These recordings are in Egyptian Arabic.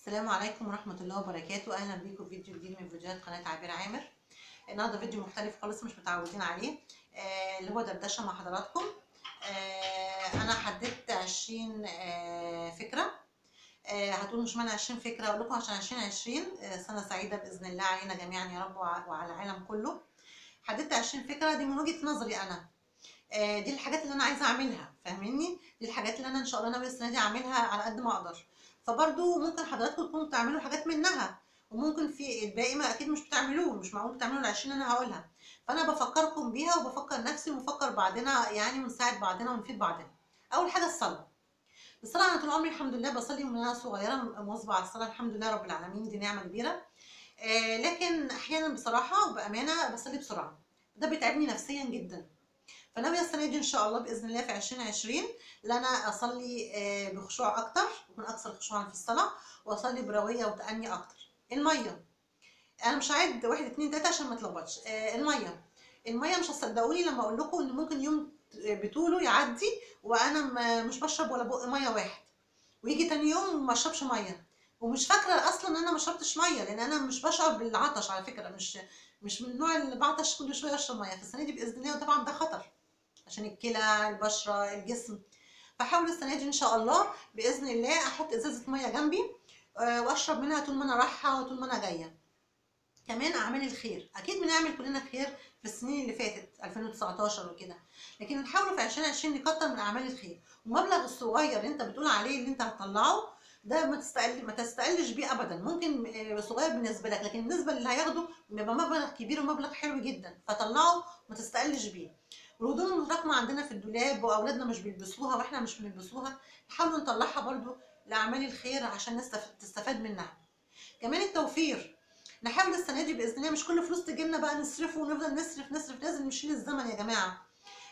السلام عليكم ورحمة الله وبركاته أهلا بيكم في فيديو جديد من فيديوهات قناة عبير عامر النهاردة فيديو مختلف خالص مش متعودين عليه آه اللي هو دردشة مع حضراتكم آه أنا حددت عشرين آه فكرة آه هتقولوا مش معنى عشرين فكرة أقول لكم عشان عشرين عشرين آه سنة سعيدة بإذن الله علينا جميعا يا رب وع- وعلى العالم كله حددت عشرين فكرة دي من وجهة نظري أنا آه دي الحاجات اللي أنا عايزة أعملها فاهميني دي الحاجات اللي أنا إن شاء الله ناوية السنة دي أعملها على قد ما أقدر فبرضو ممكن حضراتكم تكونوا بتعملوا حاجات منها وممكن في الباقي ما اكيد مش بتعملوه مش معقول بتعملوا العشرين اللي انا هقولها فانا بفكركم بيها وبفكر نفسي ونفكر بعضنا يعني ونساعد بعضنا ونفيد بعضنا اول حاجه الصلاه الصلاه انا طول عمري الحمد لله بصلي من وانا صغيره مواظبه على الصلاه الحمد لله رب العالمين دي نعمه كبيره آه لكن احيانا بصراحه وبامانه بصلي بسرعه ده بيتعبني نفسيا جدا فناويه السنه دي ان شاء الله باذن الله في 2020 ان انا اصلي آه، بخشوع اكتر اكون اكثر خشوعا في الصلاه واصلي برويه وتاني اكتر الميه انا مش هعد واحد اتنين تلاته عشان ما اتلخبطش آه، الميه الميه مش هتصدقوني لما اقول لكم ان ممكن يوم بطوله يعدي وانا م- مش بشرب ولا بق ميه واحد ويجي تاني يوم ما اشربش ميه ومش فاكره اصلا ان انا ما شربتش ميه لان انا مش بشعر بالعطش على فكره مش مش من النوع اللي بعطش كل شويه اشرب ميه فالسنه دي باذن الله وطبعا ده خطر عشان الكلى البشره الجسم فحاول السنه دي ان شاء الله باذن الله احط ازازه ميه جنبي آه، واشرب منها طول ما انا رايحه وطول ما انا جايه كمان اعمال الخير اكيد بنعمل كلنا خير في السنين اللي فاتت 2019 وكده لكن نحاول في 2020 نكتر من اعمال الخير والمبلغ الصغير اللي انت بتقول عليه اللي انت هتطلعه ده ما تستقل ما تستقلش بيه ابدا ممكن آه، صغير بالنسبه لك لكن بالنسبه للي هياخده بيبقى مبلغ كبير ومبلغ حلو جدا فطلعه ما تستقلش بيه والهدوم المتراكمه عندنا في الدولاب واولادنا مش بيلبسوها واحنا مش بنلبسوها نحاول نطلعها برضو لاعمال الخير عشان نستف- تستفاد منها كمان التوفير نحاول السنه دي باذن الله مش كل فلوس تجيلنا بقى نصرفه ونفضل نصرف نصرف لازم نشيل الزمن يا جماعه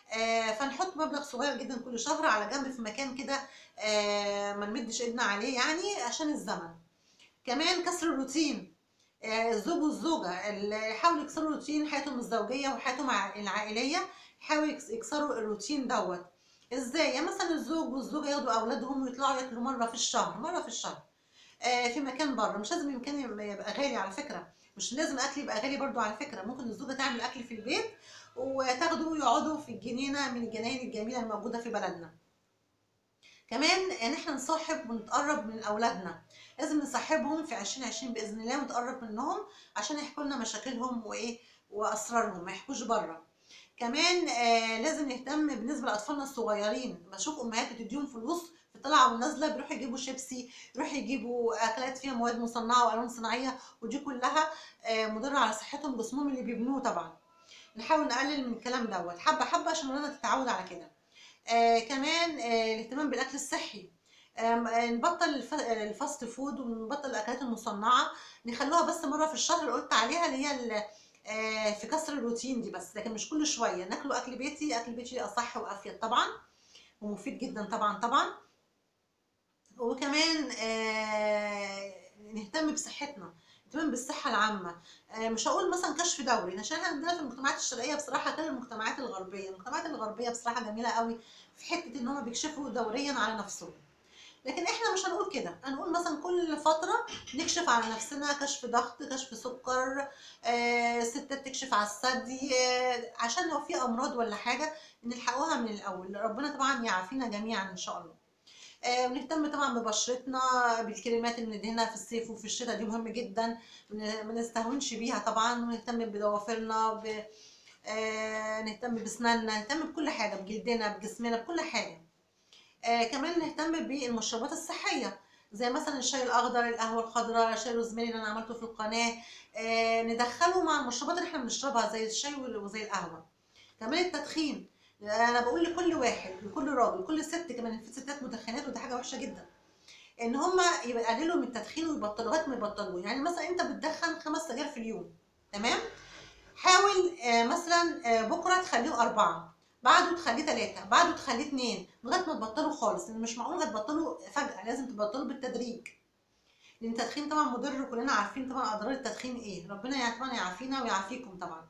آه فنحط مبلغ صغير جدا كل شهر على جنب في مكان كده آه ما نمدش ايدنا عليه يعني عشان الزمن كمان كسر الروتين آه الزوج والزوجه اللي يحاولوا يكسروا روتين حياتهم الزوجيه وحياتهم الع- العائليه يحاولوا يكس- يكسروا الروتين دوت ازاي يعني مثلا الزوج والزوجه ياخدوا اولادهم ويطلعوا ياكلوا مره في الشهر مره في الشهر آه، في مكان بره مش لازم المكان يبقى يبقى غالي على فكره مش لازم الاكل يبقى غالي برضو على فكره ممكن الزوجه تعمل اكل في البيت وتاخده ويقعدوا في الجنينه من الجناين الجميله الموجوده في بلدنا كمان ان احنا نصاحب ونتقرب من اولادنا لازم نصاحبهم في 2020 باذن الله ونتقرب منهم عشان يحكوا لنا مشاكلهم وايه واسرارهم ما يحكوش بره كمان آه لازم نهتم بالنسبه لاطفالنا الصغيرين بشوف امهات بتديهم فلوس في الطلعه والنازله بيروحوا يجيبوا شيبسي يروحوا يجيبوا اكلات فيها مواد مصنعه والوان صناعيه ودي كلها آه مضره على صحتهم وجسمهم اللي بيبنوه طبعا نحاول نقلل من الكلام دوت حبه حبه عشان ولادنا تتعود على كده آه كمان آه الاهتمام بالاكل الصحي آم، آه، نبطل الف- الفاست فود ونبطل الاكلات المصنعه نخلوها بس مره في الشهر اللي قلت عليها اللي هي ال- آه، في كسر الروتين دي بس لكن مش كل شويه ناكلوا اكل بيتي اكل بيتي اصح وافيد طبعا ومفيد جدا طبعا طبعا وكمان آه، نهتم بصحتنا نهتم بالصحة العامة آه، مش هقول مثلا كشف دوري عشان احنا عندنا في المجتمعات الشرقية بصراحة غير المجتمعات الغربية المجتمعات الغربية بصراحة جميلة قوي في حتة ان هم بيكشفوا دوريا على نفسهم لكن احنا مش هنقول كده هنقول مثلا كل فترة نكشف على نفسنا كشف ضغط كشف سكر آه، ستات تكشف على الثدي آه، عشان لو في امراض ولا حاجة نلحقوها من الاول ربنا طبعا يعافينا جميعا ان شاء الله آه، ونهتم طبعا ببشرتنا بالكريمات اللي بندهنها في الصيف وفي الشتاء دي مهم جدا ما ما نستهونش بيها طبعا ونهتم بضوافرنا ب... آه، نهتم بسناننا نهتم بكل حاجه بجلدنا بجسمنا بكل حاجه آه، كمان نهتم بالمشروبات الصحيه زي مثلا الشاي الاخضر القهوه الخضراء شاي روزماري اللي انا عملته في القناه آه، ندخله مع المشروبات اللي احنا بنشربها زي الشاي وال- وزي القهوه كمان التدخين انا بقول لكل واحد لكل راجل كل ست كمان في ستات مدخنات وده حاجه وحشه جدا ان هم يقللوا من التدخين ويبطلوا لغايه ما يبطلوه يعني مثلا انت بتدخن خمس سجاير في اليوم تمام حاول آه، مثلا آه، بكره تخليه اربعه بعده تخليه ثلاثه بعده تخليه اثنين لغايه ما تبطلوا خالص لان مش معقول هتبطلوا فجاه لازم تبطلوا بالتدريج لان التدخين طبعا مضر كلنا عارفين طبعا اضرار التدخين ايه ربنا يعني طبعا يعافينا ويعافيكم طبعا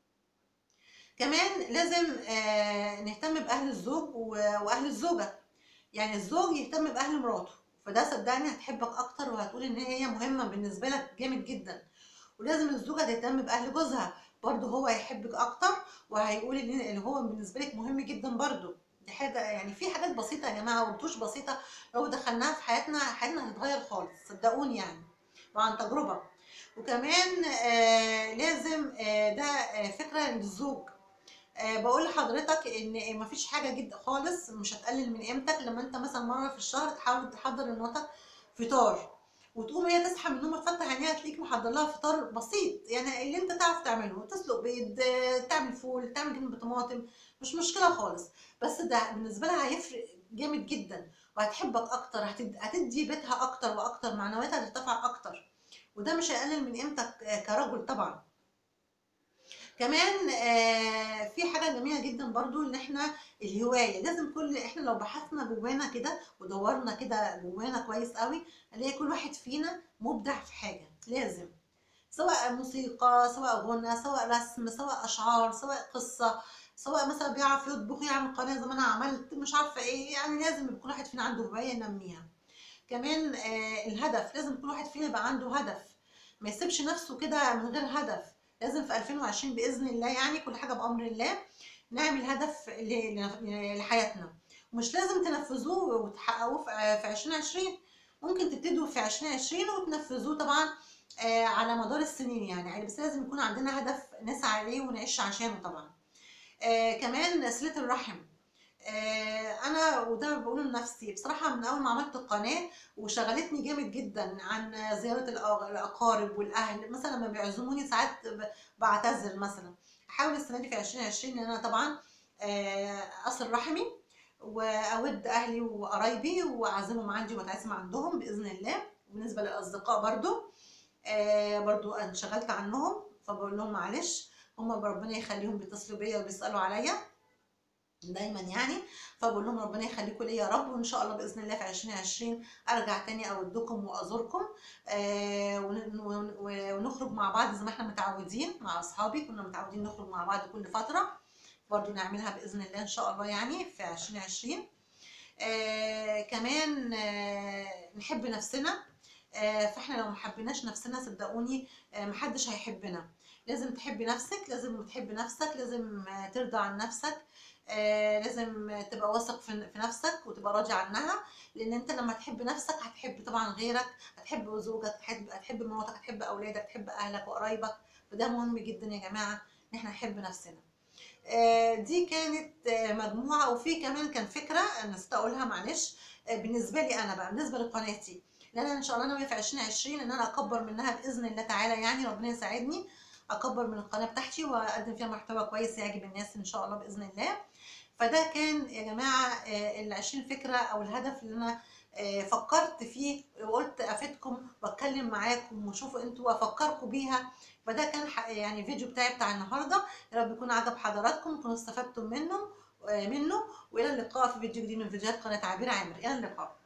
كمان لازم آه، نهتم باهل الزوج و- واهل الزوجه يعني الزوج يهتم باهل مراته فده صدقني هتحبك اكتر وهتقول ان هي مهمه بالنسبه لك جامد جدا ولازم الزوجه تهتم باهل جوزها برضه هو هيحبك اكتر وهيقول ان إن هو بالنسبه لك مهم جدا برضه دي حاجه يعني في حاجات بسيطه يا جماعه وانتوش بسيطه لو دخلناها في حياتنا حياتنا هتتغير خالص صدقوني يعني وعن تجربه وكمان آه لازم آه ده آه فكره للزوج آه بقول لحضرتك ان مفيش حاجه جدا خالص مش هتقلل من قيمتك لما انت مثلا مره في الشهر تحاول تحضر لمراتك فطار وتقوم هي تصحى من النوم تفتح عينيها تلاقيك محضر لها فطار بسيط يعني اللي انت تعرف تعمله تسلق بيض آه، تعمل فول تعمل جبنه بطماطم مش مشكله خالص بس ده بالنسبه لها هيفرق جامد جدا وهتحبك اكتر هتد- هتدي بيتها اكتر واكتر معنوياتها هترتفع اكتر وده مش هيقلل من قيمتك آه، كرجل طبعا كمان آه، في حاجه جميله جدا برضو ان احنا الهوايه لازم كل احنا لو بحثنا جوانا كده ودورنا كده جوانا كويس قوي هنلاقي كل واحد فينا مبدع في حاجه لازم سواء موسيقى سواء غنى سواء رسم سواء اشعار سواء قصه سواء مثلا بيعرف يطبخ يعمل قناه زي ما انا عملت مش عارفه ايه يعني لازم يبقى كل واحد فينا عنده هوايه ينميها كمان آه، الهدف لازم كل واحد فينا يبقى عنده هدف ما يسيبش نفسه كده من غير هدف لازم في 2020 باذن الله يعني كل حاجه بامر الله نعمل هدف ل- ل- لحياتنا ومش لازم تنفذوه وتحققوه في في 2020 ممكن تبتدوا في 2020 وتنفذوه طبعا آه، على مدار السنين يعني يعني بس لازم يكون عندنا هدف نسعى عليه ونعيش عشانه طبعا آه، كمان صلة الرحم آه، انا وده بقوله لنفسي بصراحه من اول ما عملت القناه وشغلتني جامد جدا عن زياره الأ- الاقارب والاهل مثلا لما بيعزموني ساعات ب- بعتذر مثلا احاول السنه دي في 2020 ان انا طبعا آه، اصل رحمي واود اهلي وقرايبي واعزمهم عندي واتعزم عندهم باذن الله وبالنسبه للاصدقاء برضو آه، برضو انشغلت عنهم فبقول لهم معلش هم ربنا يخليهم بيتصلوا بيا وبيسالوا عليا دايما يعني فبقول لهم ربنا يخليكم ليا يا رب وان شاء الله باذن الله في 2020 ارجع تاني اودكم وازوركم آه ون- ون- ونخرج مع بعض زي ما احنا متعودين مع اصحابي كنا متعودين نخرج مع بعض كل فتره برضو نعملها باذن الله ان شاء الله يعني في 2020 آه كمان آه نحب نفسنا آه فاحنا لو ما حبيناش نفسنا صدقوني آه محدش هيحبنا لازم تحبي نفسك لازم تحب نفسك لازم آه ترضى عن نفسك آه لازم تبقى واثق في في نفسك وتبقى راضي عنها لان انت لما تحب نفسك هتحب طبعا غيرك هتحب زوجك هتحب هتحب مراتك هتحب اولادك هتحب اهلك وقرايبك فده مهم جدا يا جماعه ان احنا نحب نفسنا آه، دي كانت آه، مجموعه وفي كمان كان فكره انا نسيت اقولها معلش آه، بالنسبه لي انا بقى بالنسبه لقناتي لان انا ان شاء الله ناويه في 2020 ان انا اكبر منها باذن الله تعالى يعني ربنا يساعدني اكبر من القناه بتاعتي واقدم فيها محتوى كويس يعجب الناس ان شاء الله باذن الله فده كان يا جماعه ال 20 فكره او الهدف اللي انا آه، فكرت فيه وقلت افيدكم واتكلم معاكم وشوفوا انتوا وافكركم بيها فده كان ح- يعني فيديو بتاعي بتاع النهارده يا رب يكون عجب حضراتكم تكونوا استفدتم منه آه، منه والى اللقاء في فيديو جديد من فيديوهات قناه عبير عامر الى اللقاء